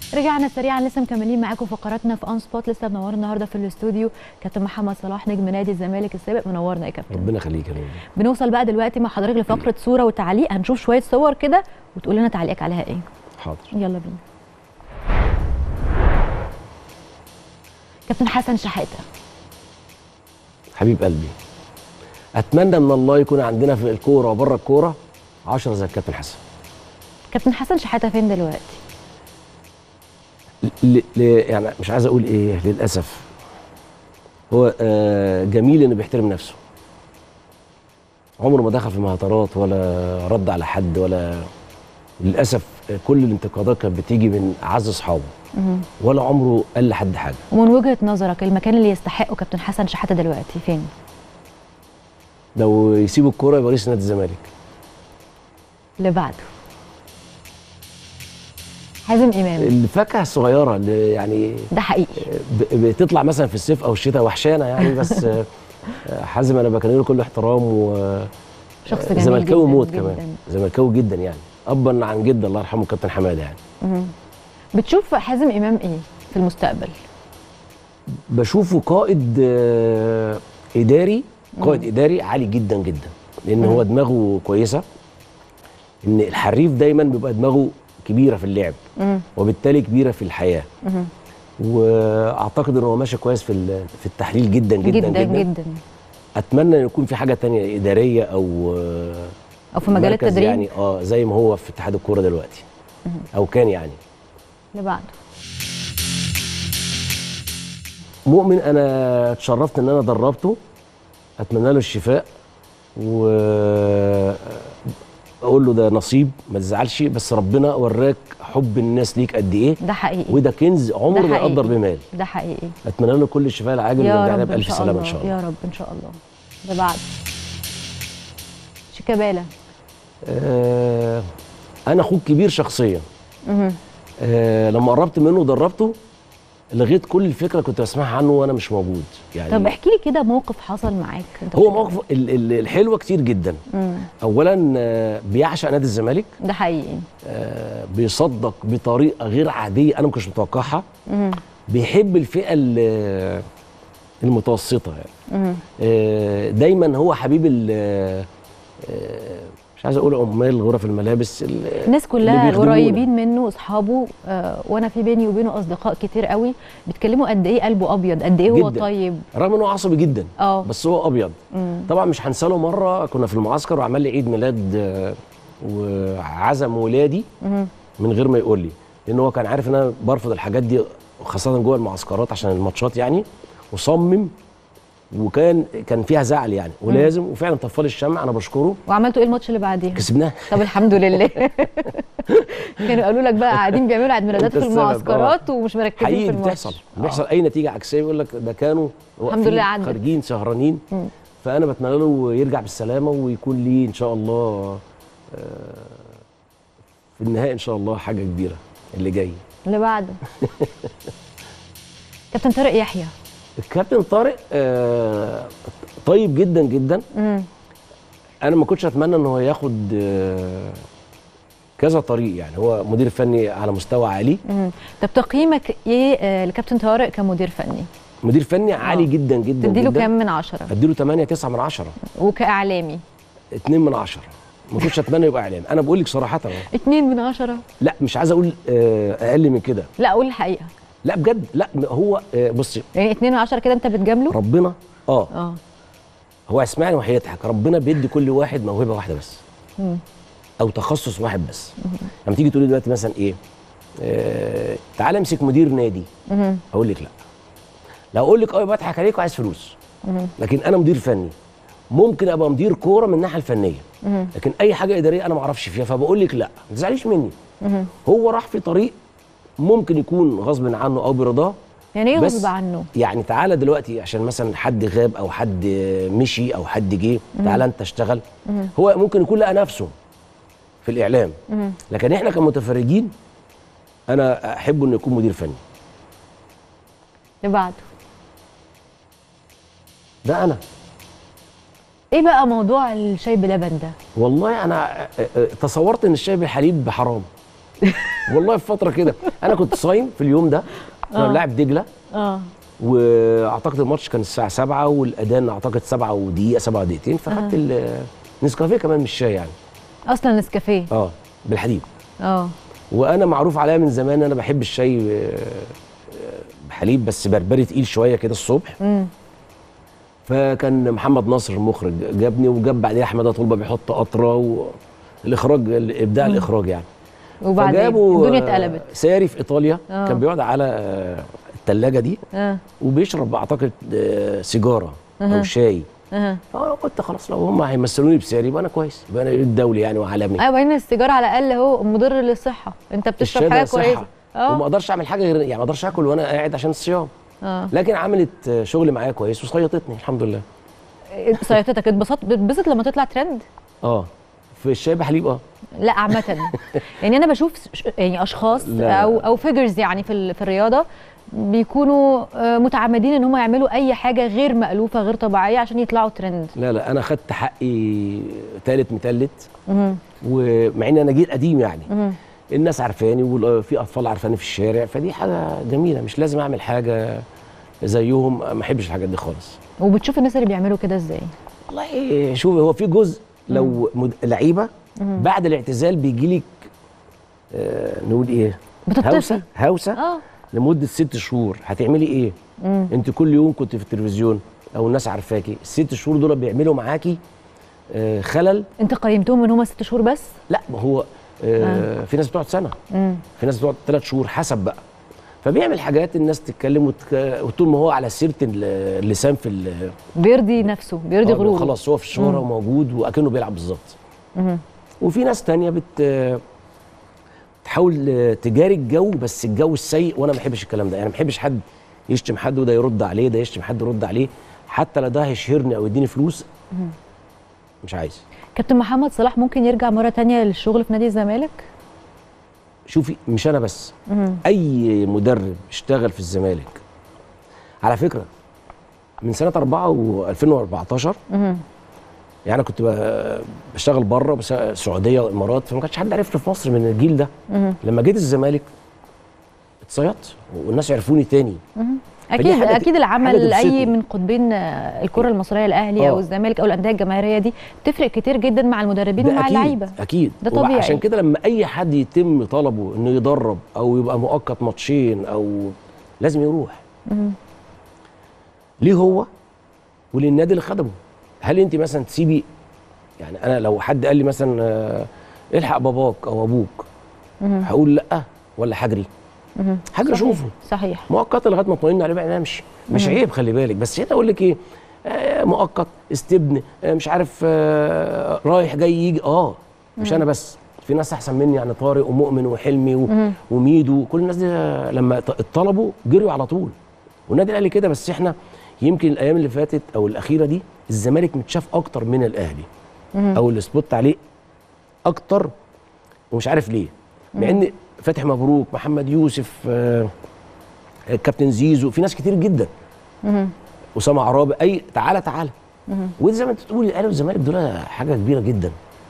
رجعنا سريعا لسه مكملين معاكم فقراتنا في اون سبوت لسه منور النهارده في الاستوديو كابتن محمد صلاح نجم نادي الزمالك السابق منورنا يا كابتن ربنا يخليك يا نور بنوصل بقى دلوقتي مع حضرتك لفقره صوره وتعليق هنشوف شويه صور كده وتقول لنا تعليقك عليها ايه حاضر يلا بينا كابتن حسن شحاته حبيب قلبي اتمنى من الله يكون عندنا في الكوره وبره الكوره 10 زي الكابتن حسن كابتن حسن شحاته فين دلوقتي ل... ل... يعني مش عايز اقول ايه للاسف هو آه جميل انه بيحترم نفسه عمره ما دخل في مهاترات ولا رد على حد ولا للاسف آه، كل الانتقادات كانت بتيجي من اعز اصحابه ولا عمره قال لحد حاجه ومن وجهه نظرك المكان اللي يستحقه كابتن حسن شحاته دلوقتي فين لو يسيب الكوره يبقى رئيس نادي الزمالك اللي بعده حازم امام الفاكهه الصغيره اللي يعني ده حقيقي ب- بتطلع مثلا في الصيف او الشتاء وحشانه يعني بس آه، آه، حازم انا بكلمه كل احترام و شخص جميل زملكاوي جداً موت جداً. كمان زملكاوي جدا يعني ابا عن جد الله يرحمه كابتن حماده يعني مهم. بتشوف حازم امام ايه في المستقبل بشوفه قائد آه، اداري قائد اداري عالي جدا جدا لان هو دماغه كويسه ان الحريف دايما بيبقى دماغه كبيره في اللعب مم. وبالتالي كبيره في الحياه مهم. واعتقد ان هو ماشي كويس في ال- في التحليل جدا جدا جدا جدا, جدا اتمنى ان يكون في حاجه تانية اداريه او آه، او في مجال مركز التدريب يعني اه زي ما هو في اتحاد الكوره دلوقتي او كان يعني اللي بعده مؤمن انا اتشرفت ان انا دربته اتمنى له الشفاء و اقول له ده نصيب ما تزعلش بس ربنا وراك حب الناس ليك قد ايه ده حقيقي وده كنز عمره ده ما حقيقي. يقدر بمال ده حقيقي اتمنى له كل الشفاء العاجل يا ويرجعنا رب ان بالف شاء سلامه الله ان شاء الله يا رب ان شاء الله اللي بعده شيكابالا آه انا اخوك كبير شخصيا مهم. آه لما قربت منه ودربته لغيت كل الفكره كنت بسمعها عنه وانا مش موجود يعني طب احكي لي كده موقف حصل معاك انت هو وشيكابالا. موقف ال- ال- الحلوه كتير جدا مم. اولا آه، بيعشق نادي الزمالك ده حقيقي آه، بيصدق بطريقه غير عاديه انا ما كنتش متوقعها مهم. بيحب الفئه ال- المتوسطه يعني مهم. آه، دايما هو حبيب ال- آه، مش عايز اقول عمال غرف الملابس ال- الناس اللي كلها بيخدمونا. القريبين منه اصحابه آه وانا في بيني وبينه اصدقاء كتير قوي بيتكلموا قد ايه قلبه ابيض قد ايه هو جداً. طيب رغم انه عصبي جدا اه بس هو ابيض مم. طبعا مش هنسى له مره كنا في المعسكر وعمل لي عيد ميلاد آه، وعزم ولادي مهم. من غير ما يقول لي لان هو كان عارف ان انا برفض الحاجات دي خاصه جوه المعسكرات عشان الماتشات يعني وصمم وكان كان فيها زعل يعني ولازم وفعلا طفال الشمع انا بشكره وعملتوا ايه الماتش اللي بعديه كسبناه طب الحمد لله كانوا قالوا لك بقى قاعدين بيعملوا عيد ميلادات أنت في السبب، آه. المعسكرات ومش مركزين في حقيقي الماتش بتحصل بيحصل اي نتيجه عكسيه يقول لك ده كانوا الحمد واقفين لله عدت. خارجين سهرانين مم. فانا بتمنى له يرجع بالسلامه ويكون ليه ان شاء الله آه، في النهايه ان شاء الله حاجه كبيره اللي جاي اللي بعده كابتن طارق يحيى الكابتن طارق آه، طيب جدا جدا مم. انا ما كنتش اتمنى ان هو ياخد آه، كذا طريق يعني هو مدير فني على مستوى عالي مم. طب تقييمك ايه آه، لكابتن طارق كمدير فني مدير فني عالي آه. جدا جدا تديله جدا كام من عشرة اديله 8 9 من 10 وكاعلامي 2 من 10 ما كنتش اتمنى يبقى اعلامي انا بقول لك صراحه أهو. اتنين من عشرة لا مش عايز اقول آه، اقل من كده لا قول الحقيقة لا بجد لا هو آه، بصي يعني اتنين من عشرة كده انت بتجامله ربنا اه اه هو اسمعني وهيضحك ربنا بيدي كل واحد موهبه واحده بس مم. او تخصص واحد بس لما تيجي تقولي دلوقتي مثلا ايه آه تعالى امسك مدير نادي مهم. هقول لك لا لو اقول لك اه يبقى اضحك عليك وعايز فلوس مهم. لكن انا مدير فني ممكن ابقى مدير كوره من الناحيه الفنيه مهم. لكن اي حاجه اداريه انا ما اعرفش فيها فبقول لك لا ما تزعليش مني مهم. هو راح في طريق ممكن يكون غصب عنه او برضاه يعني ايه بس غصب عنه يعني تعالى دلوقتي عشان مثلا حد غاب او حد مشي او حد جه تعالى انت اشتغل هو ممكن يكون لقى نفسه في الاعلام مهم. لكن احنا كمتفرجين انا احب انه يكون مدير فني اللي بعده ده انا ايه بقى موضوع الشاي بلبن ده والله انا تصورت ان الشاي بالحليب حرام والله في فتره كده انا كنت صايم في اليوم ده كنا آه. بنلعب دجله اه واعتقد الماتش كان الساعه 7 والاذان اعتقد 7 ودقيقه 7 ودقيقتين فخدت ال- نسكافيه كمان مش شاي يعني اصلا نسكافيه اه بالحليب اه وانا معروف عليا من زمان انا بحب الشاي آه، آه، بحليب بس بربري تقيل شويه كده الصبح امم فكان محمد نصر المخرج جابني وجاب بعديه احمد طلبه بيحط قطره والاخراج ابداع الاخراج يعني وبعدين فجابوا الدنيا آه، اتقلبت ساري في ايطاليا آه. كان بيقعد على آه، الثلاجه دي اه وبيشرب اعتقد آه، سيجاره أها. او شاي اه فانا قلت خلاص لو هم هيمثلوني بساري يبقى انا كويس يبقى انا الدولي يعني وعالمي ايوه بعدين السيجاره على الاقل هو مضر للصحه انت بتشرب الشاي ده حاجه صحة. كويسه وما اه اقدرش اعمل حاجه غير يعني ما اقدرش اكل وانا قاعد عشان الصيام اه لكن عملت آه، شغل معايا كويس وصيطتني الحمد لله سيطتك اتبسطت بتتبسط لما تطلع ترند اه في الشاي بحليب اه لا عامة يعني أنا بشوف ش- يعني أشخاص لا. أو أو فيجرز يعني في ال- في الرياضة بيكونوا آه، متعمدين إن هم يعملوا أي حاجة غير مألوفة غير طبيعية عشان يطلعوا ترند لا لا انا خدت حقي تالت متلت مهم. ومع ان انا جيل قديم يعني مهم. الناس عارفاني وفي اطفال عارفاني في الشارع فدي حاجه جميله مش لازم اعمل حاجه زيهم ما احبش الحاجات دي خالص وبتشوف الناس اللي بيعملوا كده إزاي والله شوف هو في جزء لو مد... لعيبه بعد الاعتزال بيجي لك آه نقول ايه بتطفي. هوسه هوسه اه لمده ست شهور هتعملي ايه مم. انت كل يوم كنت في التلفزيون او الناس عارفاكي الست شهور دول بيعملوا معاكي آه خلل أنت قيمتهم إن هم ست شهور بس لا ما هو آه في ناس بتقعد سنه مم. في ناس بتقعد ثلاث شهور حسب بقى فبيعمل حاجات الناس تتكلم وتك... وطول ما هو على سيره ال- اللسان في ال... بيرضي نفسه بيرضي آه، غروره خلاص هو في الشهره وموجود واكنه بيلعب بالظبط مهم. وفي ناس تانية بت تحاول تجاري الجو بس الجو السيء وانا ما بحبش الكلام ده يعني ما بحبش حد يشتم حد وده يرد عليه ده يشتم حد يرد عليه حتى لو ده هيشهرني او يديني فلوس مش عايز كابتن محمد صلاح ممكن يرجع مرة تانية للشغل في نادي الزمالك شوفي مش انا بس مهم. اي مدرب اشتغل في الزمالك على فكره من سنه 4 و 2014 مهم. يعني انا كنت ب- بشتغل بره بس السعوديه والامارات فما كانش حد عرفني في مصر من الجيل ده مهم. لما جيت الزمالك اتصيدت والناس عرفوني تاني مهم. فدي اكيد حاجة ت- اكيد العمل حاجة لاي تبسطني. من قطبين آه، الكره المصريه الاهلي او آه. الزمالك او الانديه الجماهيريه دي بتفرق كتير جدا مع المدربين ده ومع أكيد اللعيبه اكيد ده وبقى طبيعي. عشان كده لما اي حد يتم طلبه انه يدرب او يبقى مؤقت ماتشين او لازم يروح مهم. ليه هو وللنادي اللي خدمه هل انت مثلا تسيبي يعني انا لو حد قال لي مثلا آه، الحق باباك او ابوك مهم. هقول لا ولا هجري مهم. هجري صحيح. اشوفه صحيح مؤقت لغايه ما اطمئن عليه بقى امشي مش عيب خلي بالك بس هنا اقول لك ايه آه مؤقت استبن آه مش عارف آه رايح جاي يجي اه مش انا بس في ناس احسن مني يعني طارق ومؤمن وحلمي و- مهم. وميدو كل الناس دي آه، لما ط- اتطلبوا جريوا على طول والنادي الاهلي كده بس احنا يمكن الايام اللي فاتت او الاخيره دي الزمالك متشاف اكتر من الاهلي مهم. او السبوت عليه اكتر ومش عارف ليه مع ان فتحي مبروك محمد يوسف آه، كابتن زيزو في ناس كتير جدا مهم. اسامه عرابي اي تعالى تعالى مهم. ودي زي ما انت تقول الاهلي والزمالك دول حاجه كبيره جدا